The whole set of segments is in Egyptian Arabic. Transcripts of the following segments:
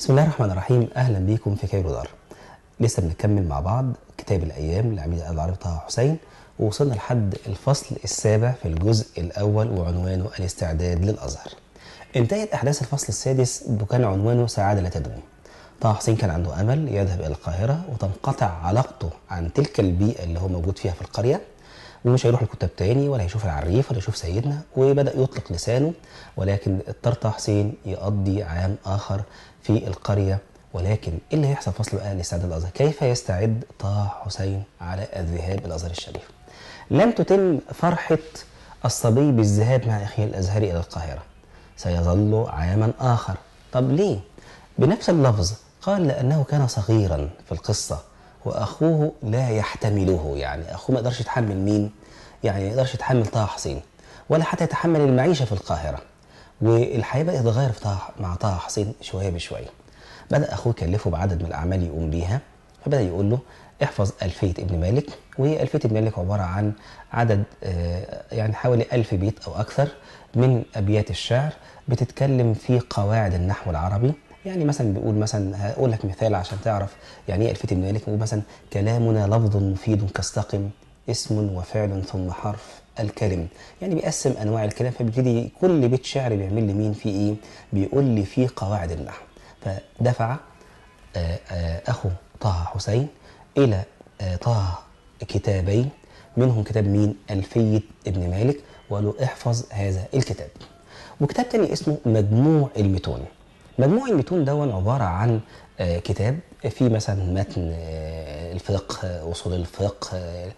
بسم الله الرحمن الرحيم اهلا بيكم في كايرو دار لسه بنكمل مع بعض كتاب الايام لعميد العربي طه حسين ووصلنا لحد الفصل السابع في الجزء الاول وعنوانه الاستعداد للازهر انتهت احداث الفصل السادس وكان عنوانه سعاده لا تدوم طه حسين كان عنده امل يذهب الى القاهره وتنقطع علاقته عن تلك البيئه اللي هو موجود فيها في القريه ومش هيروح الكتاب تاني ولا هيشوف العريف ولا يشوف سيدنا وبدا يطلق لسانه ولكن اضطر طه حسين يقضي عام اخر في القريه ولكن ايه اللي هيحصل فصل بقى لاستعداد الازهر؟ كيف يستعد طه حسين على الذهاب الى الازهر الشريف؟ لم تتم فرحه الصبي بالذهاب مع اخيه الازهري الى القاهره. سيظل عاما اخر. طب ليه؟ بنفس اللفظ قال لانه كان صغيرا في القصه واخوه لا يحتمله يعني اخوه ما يقدرش يتحمل مين؟ يعني ما يقدرش يتحمل طه حسين ولا حتى يتحمل المعيشه في القاهره. والحياه بدات تتغير في طه مع طه حسين شويه بشويه. بدا اخوه يكلفه بعدد من الاعمال يقوم بيها فبدا يقول له احفظ الفيه ابن مالك وهي الفيه ابن مالك عباره عن عدد آه، يعني حوالي ألف بيت او اكثر من ابيات الشعر بتتكلم في قواعد النحو العربي يعني مثلا بيقول مثلا هقول لك مثال عشان تعرف يعني ايه الفيه ابن مالك بيقول مثلا كلامنا لفظ مفيد كاستقم اسم وفعل ثم حرف الكلم يعني بيقسم انواع الكلام فبيبتدي كل بيت شعر بيعمل لي مين فيه ايه بيقول لي فيه قواعد النحو فدفع آه، آه، اخو طه حسين الى آه، طه كتابين منهم كتاب مين الفيه ابن مالك وقال له احفظ هذا الكتاب وكتاب تاني اسمه مجموع المتون مجموع المتون دون عباره عن آه، كتاب فيه مثلا متن آه، الفقه آه، اصول الفقه آه،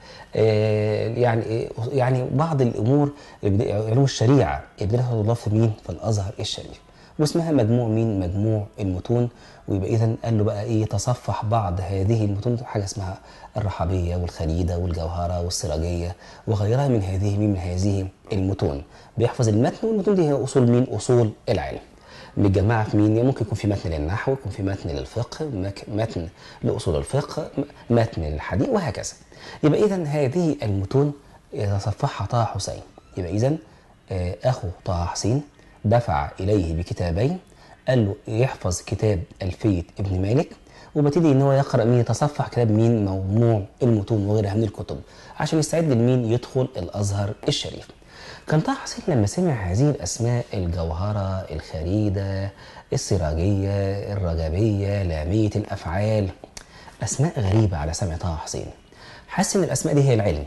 آه، يعني إيه، يعني بعض الامور اللي بد- علوم الشريعه اللي بيدرسها الله في مين في الازهر الشريف واسمها مجموع مين مجموع المتون ويبقى اذا قال له بقى ايه تصفح بعض هذه المتون حاجه اسمها الرحبيه والخليده والجوهره والسراجيه وغيرها من هذه مين من هذه المتون بيحفظ المتن والمتون دي هي اصول مين اصول العلم متجمعه في مين؟ يعني ممكن يكون في متن للنحو، يكون في متن للفقه، مك- متن لاصول الفقه، م- متن للحديث وهكذا. يبقى اذا هذه المتون يتصفحها طه حسين. يبقى اذا آه، اخو طه حسين دفع اليه بكتابين قال له يحفظ كتاب الفيه ابن مالك وبتدي ان هو يقرا مين يتصفح كتاب مين موضوع المتون وغيرها من الكتب عشان يستعد لمين يدخل الازهر الشريف. كان طه حسين لما سمع هذه الاسماء الجوهره الخريده السراجيه الرجبيه لاميه الافعال اسماء غريبه على سمع طه حسين حس ان الاسماء دي هي العلم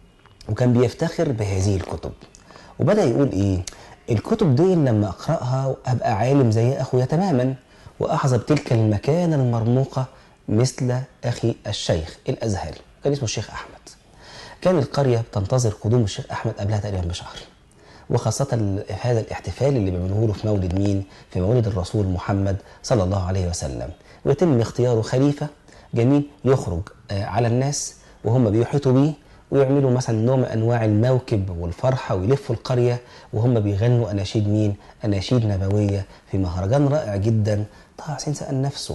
وكان بيفتخر بهذه الكتب وبدا يقول ايه الكتب دي لما اقراها ابقى عالم زي اخويا تماما واحظى بتلك المكانه المرموقه مثل اخي الشيخ الازهري كان اسمه الشيخ احمد كان القريه تنتظر قدوم الشيخ احمد قبلها تقريبا بشهر وخاصة ال- هذا الاحتفال اللي بيعملوه له في مولد مين؟ في مولد الرسول محمد صلى الله عليه وسلم ويتم اختياره خليفة جميل يخرج آه، على الناس وهم بيحيطوا بيه ويعملوا مثلا نوع من انواع الموكب والفرحه ويلفوا القريه وهم بيغنوا اناشيد مين؟ اناشيد نبويه في مهرجان رائع جدا طه حسين سال نفسه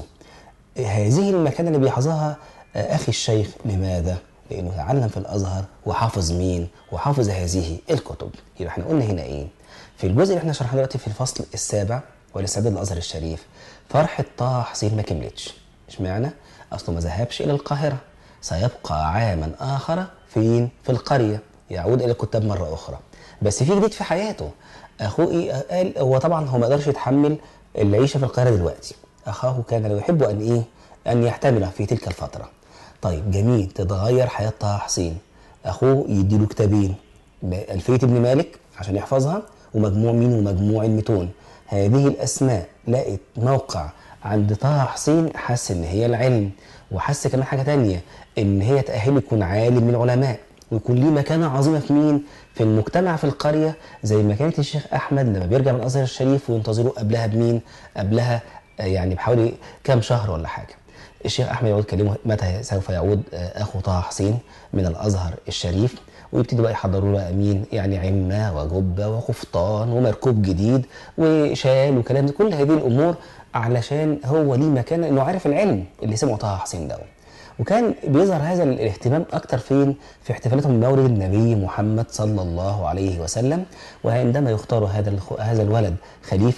هذه المكانه اللي بيحظاها آه، اخي الشيخ لماذا؟ لانه تعلم في الازهر وحافظ مين؟ وحافظ هذه الكتب يبقى احنا قلنا هنا ايه؟ في الجزء اللي احنا شرحناه دلوقتي في الفصل السابع والاستعداد للازهر الشريف فرحه طه حسين ما كملتش اشمعنى؟ اصله ما ذهبش الى القاهره سيبقى عاما اخر فين؟ في القريه يعود الى الكتاب مره اخرى بس في جديد في حياته اخوه إيه؟ قال هو طبعا هو ما قدرش يتحمل العيشه في القاهره دلوقتي اخاه كان لا يحب ان ايه؟ ان يحتمل في تلك الفتره طيب جميل تتغير حياه طه حسين اخوه يديله كتابين الفيه ابن مالك عشان يحفظها ومجموع مين ومجموع المتون هذه الاسماء لقت موقع عند طه حسين حس ان هي العلم وحس كمان حاجه تانية ان هي تاهله يكون عالم من العلماء ويكون ليه مكانه عظيمه في مين؟ في المجتمع في القريه زي ما كانت الشيخ احمد لما بيرجع من الازهر الشريف وينتظروه قبلها بمين؟ قبلها آه، يعني بحوالي كام شهر ولا حاجه. الشيخ احمد يقعد يكلمه متى سوف يعود آه، اخو طه حسين من الازهر الشريف ويبتدوا بقى يحضروا له امين يعني عمه وجبه وقفطان ومركوب جديد وشال وكلام ده كل هذه الامور علشان هو ليه مكان انه عارف العلم اللي سمعه طه حسين ده وكان بيظهر هذا الاهتمام اكتر فين في احتفالاتهم بمولد النبي محمد صلى الله عليه وسلم وعندما يختار هذا الخ- هذا الولد خليفه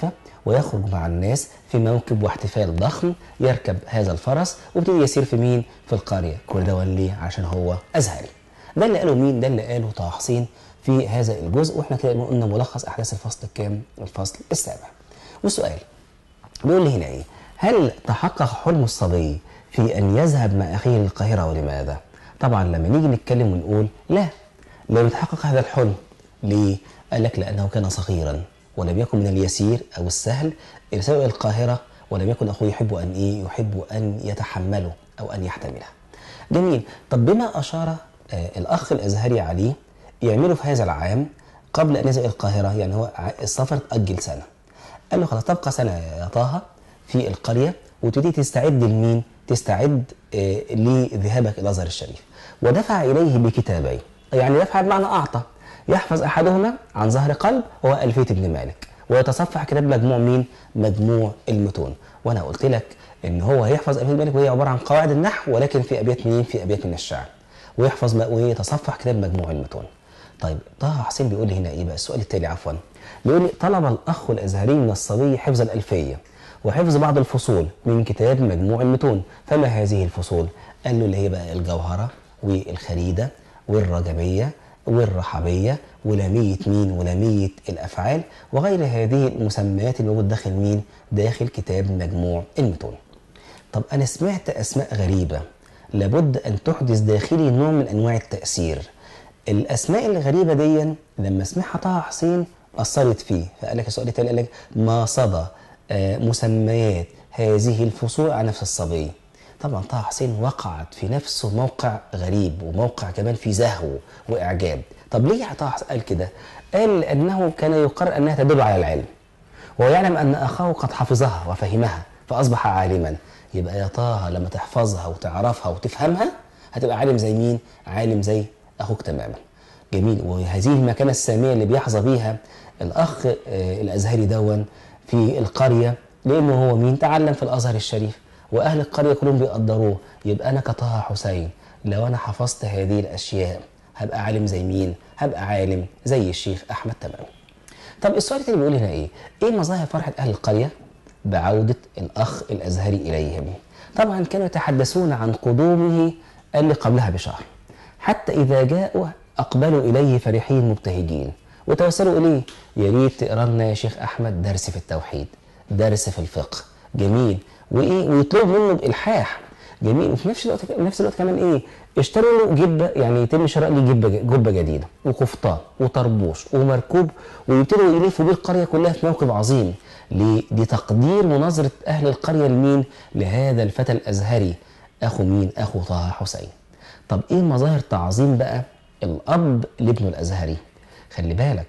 ويخرج مع الناس في موكب واحتفال ضخم يركب هذا الفرس ويبتدي يسير في مين في القريه كل ده ليه عشان هو ازهري ده اللي قاله مين ده اللي قاله طه حسين في هذا الجزء واحنا كده قلنا ملخص احداث الفصل الكام الفصل السابع والسؤال بيقول لي هنا ايه هل تحقق حلم الصبي في ان يذهب مع اخيه للقاهره ولماذا طبعا لما نيجي نتكلم ونقول لا لم يتحقق هذا الحلم ليه قال لك لانه كان صغيرا ولم يكن من اليسير او السهل ارساله الى القاهره ولم يكن اخوه يحب ان ايه يحب ان يتحمله او ان يحتمله جميل طب بما اشار آه الاخ الازهري عليه يعمله في هذا العام قبل ان يذهب الى القاهره يعني هو السفر تاجل سنه قال له خلاص تبقى سنه يا طه في القريه وتبتدي تستعد لمين؟ تستعد آه لذهابك الى الازهر الشريف ودفع اليه بكتابين يعني دفع بمعنى اعطى يحفظ احدهما عن ظهر قلب وهو الفيه ابن مالك ويتصفح كتاب مجموع مين؟ مجموع المتون وانا قلت لك ان هو هيحفظ الفيه ابن مالك وهي عباره عن قواعد النحو ولكن في ابيات مين؟ في ابيات من الشعر ويحفظ ويتصفح كتاب مجموع المتون طيب طه حسين بيقول لي هنا ايه بقى السؤال التالي عفوا بيقول لي طلب الاخ الازهري من الصبي حفظ الالفيه وحفظ بعض الفصول من كتاب مجموع المتون فما هذه الفصول قال له اللي هي بقى الجوهره والخريده والرجبيه والرحبيه ولاميه مين ولاميه الافعال وغير هذه المسميات اللي موجود داخل مين داخل كتاب مجموع المتون طب انا سمعت اسماء غريبه لابد ان تحدث داخلي نوع من انواع التاثير الاسماء الغريبه دي لما سمعها طه حسين اثرت فيه فقال لك السؤال التالي قال لك ما صدى آه مسميات هذه الفصول على نفس الصبي طبعا طه حسين وقعت في نفسه موقع غريب وموقع كمان في زهو واعجاب طب ليه طه حسين قال كده قال لانه كان يقرر انها تدل على العلم وهو يعلم ان اخاه قد حفظها وفهمها فاصبح عالما يبقى يا طه لما تحفظها وتعرفها وتفهمها هتبقى عالم زي مين عالم زي اخوك تماما جميل وهذه المكانه الساميه اللي بيحظى بيها الاخ الازهري دون في القريه لانه هو مين تعلم في الازهر الشريف واهل القريه كلهم بيقدروه يبقى انا كطه حسين لو انا حفظت هذه الاشياء هبقى عالم زي مين هبقى عالم زي الشيخ احمد تمام طب السؤال التاني بيقول هنا ايه ايه مظاهر فرحه اهل القريه بعوده الاخ الازهري اليهم طبعا كانوا يتحدثون عن قدومه اللي قبلها بشهر حتى اذا جاءوا اقبلوا اليه فرحين مبتهجين وتوسلوا اليه يا ريت تقرا لنا يا شيخ احمد درس في التوحيد درس في الفقه جميل وايه ويطلب منه بالحاح جميل وفي نفس الوقت في نفس الوقت كمان ايه اشتروا له جبه يعني يتم شراء له جبه جبه جديده وقفطان وطربوش ومركوب ويبتدوا يلفوا بيه القريه كلها في موكب عظيم ليه؟ دي تقدير ونظره اهل القريه لمين؟ لهذا الفتى الازهري اخو مين؟ اخو طه حسين. طب ايه مظاهر تعظيم بقى الاب لابنه الازهري؟ خلي بالك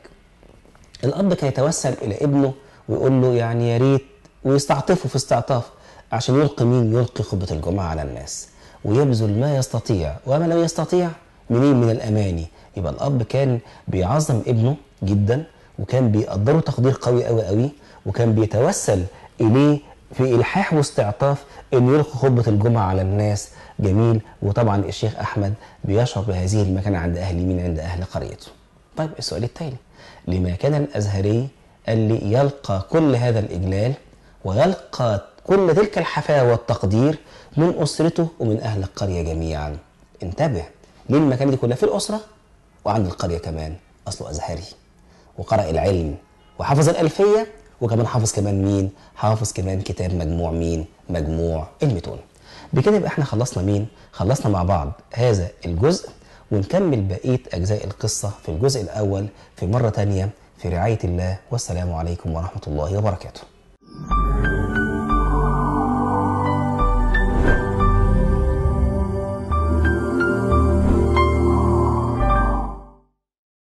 الاب كان يتوسل الى ابنه ويقول له يعني يا ريت ويستعطفه في استعطاف عشان يلقي مين؟ يلقي خطبه الجمعه على الناس ويبذل ما يستطيع وما لم يستطيع منين من الاماني يبقى الاب كان بيعظم ابنه جدا وكان بيقدره تقدير قوي قوي قوي وكان بيتوسل اليه في الحاح واستعطاف انه يلقي خطبه الجمعه على الناس جميل وطبعا الشيخ احمد بيشعر بهذه المكانه عند اهل مين عند اهل قريته. طيب السؤال التالي لما كان الازهري اللي يلقى كل هذا الاجلال ويلقى كل تلك الحفاوه والتقدير من اسرته ومن اهل القريه جميعا. انتبه ليه المكانه دي كلها في الاسره وعند القريه كمان اصله ازهري وقرأ العلم وحفظ الألفية وكمان حافظ كمان مين؟ حافظ كمان كتاب مجموع مين؟ مجموع المتون. بكده يبقى احنا خلصنا مين؟ خلصنا مع بعض هذا الجزء ونكمل بقية أجزاء القصة في الجزء الأول في مرة تانية في رعاية الله والسلام عليكم ورحمة الله وبركاته.